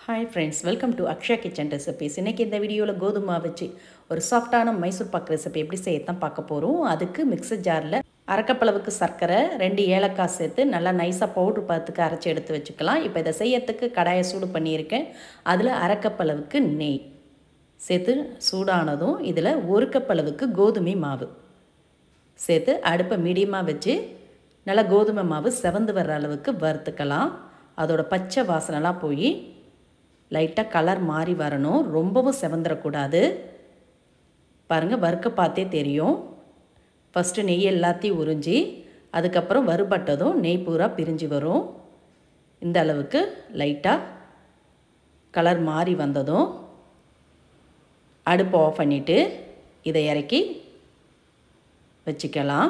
hi friends welcome to Akshaya kitchen recipes இன்றைக்கி இந்த வீடியோவில் கோதுமை வச்சு ஒரு சாஃப்டான மைசூர் பாக்கு ரெசிபி எப்படி செய்யத்தான் பார்க்க போகிறோம் அதுக்கு மிக்சர் ஜாரில் அரைக்கப்பளவுக்கு சர்க்கரை ரெண்டு ஏலக்காய் சேர்த்து நல்லா நைஸாக பவுட்ரு பார்த்துக்கு அரைச்சி எடுத்து வச்சுக்கலாம் இப்போ இதை செய்யறதுக்கு கடாயை சூடு பண்ணியிருக்கேன் அதில் அரைக்கப்பளவுக்கு நெய் சேர்த்து சூடானதும் இதில் ஒரு கப்பளவுக்கு கோதுமை மாவு சேர்த்து அடுப்பை மீடியமாக வச்சு நல்லா கோதுமை மாவு செவந்து வர்ற அளவுக்கு வறுத்துக்கலாம் அதோட பச்சை வாசனைலாம் போய் லைட்டாக கலர் மாறி வரணும் ரொம்பவும் செவந்துடக்கூடாது பாருங்கள் வறுக்க பார்த்தே தெரியும் ஃபஸ்ட்டு நெய் எல்லாத்தையும் உறிஞ்சி அதுக்கப்புறம் வறுபட்டதும் நெய் பூரா பிரிஞ்சு வரும் இந்த அளவுக்கு லைட்டாக கலர் மாறி வந்ததும் அடுப்பை ஆஃப் பண்ணிவிட்டு இதை இறக்கி வச்சுக்கலாம்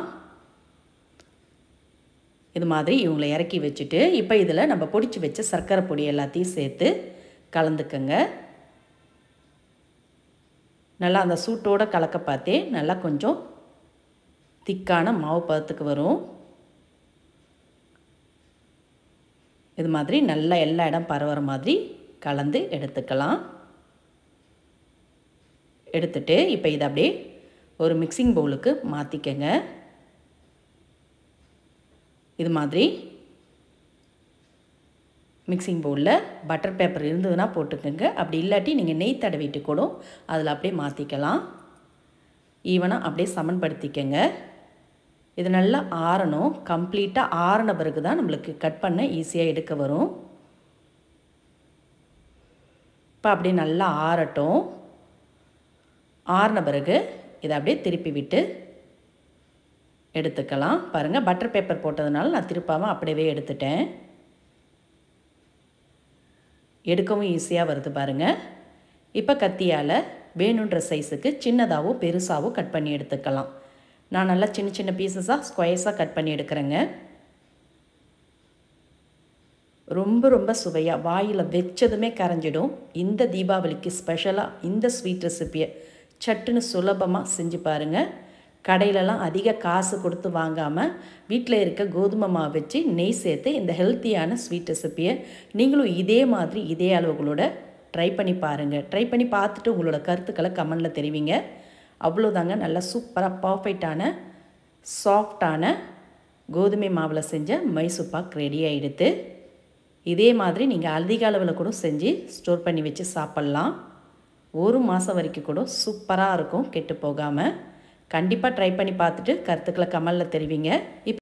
இது மாதிரி இவங்களை இறக்கி வச்சுட்டு இப்போ இதில் நம்ம பொடிச்சு வச்ச சர்க்கரை பொடி எல்லாத்தையும் சேர்த்து கலந்துக்கங்க நல்லா அந்த சூட்டோடு கலக்க பார்த்தே நல்லா கொஞ்சம் திக்கான மாவு பதத்துக்கு வரும் இது மாதிரி நல்லா எல்லா இடம் பரவுற மாதிரி கலந்து எடுத்துக்கலாம் எடுத்துட்டு இப்போ இதை அப்படியே ஒரு மிக்சிங் பவுலுக்கு மாற்றிக்கங்க இது மாதிரி மிக்சிங் பவுலில் பட்டர் பேப்பர் இருந்ததுன்னா போட்டுக்கோங்க அப்படி இல்லாட்டி நீங்கள் நெய் தடவிட்டு கூட அதில் அப்படியே மாற்றிக்கலாம் ஈவனாக அப்படியே சமன்படுத்திக்கங்க இது நல்லா ஆறணும் கம்ப்ளீட்டாக ஆறின பிறகு தான் நம்மளுக்கு கட் பண்ண ஈஸியாக எடுக்க வரும் இப்போ அப்படியே நல்லா ஆறட்டும் ஆறின பிறகு இதை அப்படியே திருப்பி விட்டு எடுத்துக்கலாம் பாருங்கள் பட்டர் பேப்பர் போட்டதுனால நான் திருப்பாமல் அப்படியே எடுத்துட்டேன் எடுக்கவும் ஈஸியாக வருது பாருங்கள் இப்போ கத்தியால் வேணுன்ற சைஸுக்கு சின்னதாகவோ பெருசாகவோ கட் பண்ணி எடுத்துக்கலாம் நான் நல்லா சின்ன சின்ன பீசஸாக ஸ்கொயர்ஸாக கட் பண்ணி எடுக்கிறேங்க ரொம்ப ரொம்ப சுவையாக வாயில் வச்சதுமே கரைஞ்சிடும் இந்த தீபாவளிக்கு ஸ்பெஷலாக இந்த ஸ்வீட் ரெசிப்பியை சட்டுன்னு சுலபமாக செஞ்சு பாருங்கள் கடையிலலாம் அதிக காசு கொடுத்து வாங்காமல் வீட்டில் இருக்க கோதுமை மாவு வச்சு நெய் சேர்த்து இந்த ஹெல்த்தியான ஸ்வீட் ரெசிப்பியை நீங்களும் இதே மாதிரி இதே அளவுகளோட ட்ரை பண்ணி பாருங்கள் ட்ரை பண்ணி பார்த்துட்டு உங்களோட கருத்துக்களை கமெண்டில் தெரிவிங்க அவ்வளோதாங்க நல்லா சூப்பராக பர்ஃபெக்டான சாஃப்டான கோதுமை மாவில் செஞ்ச மைசூர் பாக் ரெடி ஆகிடுது இதே மாதிரி நீங்கள் அதிக அளவில் கூட செஞ்சு ஸ்டோர் பண்ணி வச்சு சாப்பிட்லாம் ஒரு மாதம் வரைக்கும் கூட சூப்பராக இருக்கும் கெட்டு போகாமல் கண்டிப்பாக ட்ரை பண்ணி பார்த்துட்டு கருத்துக்களை கமலில் தெரிவிங்க இப்போ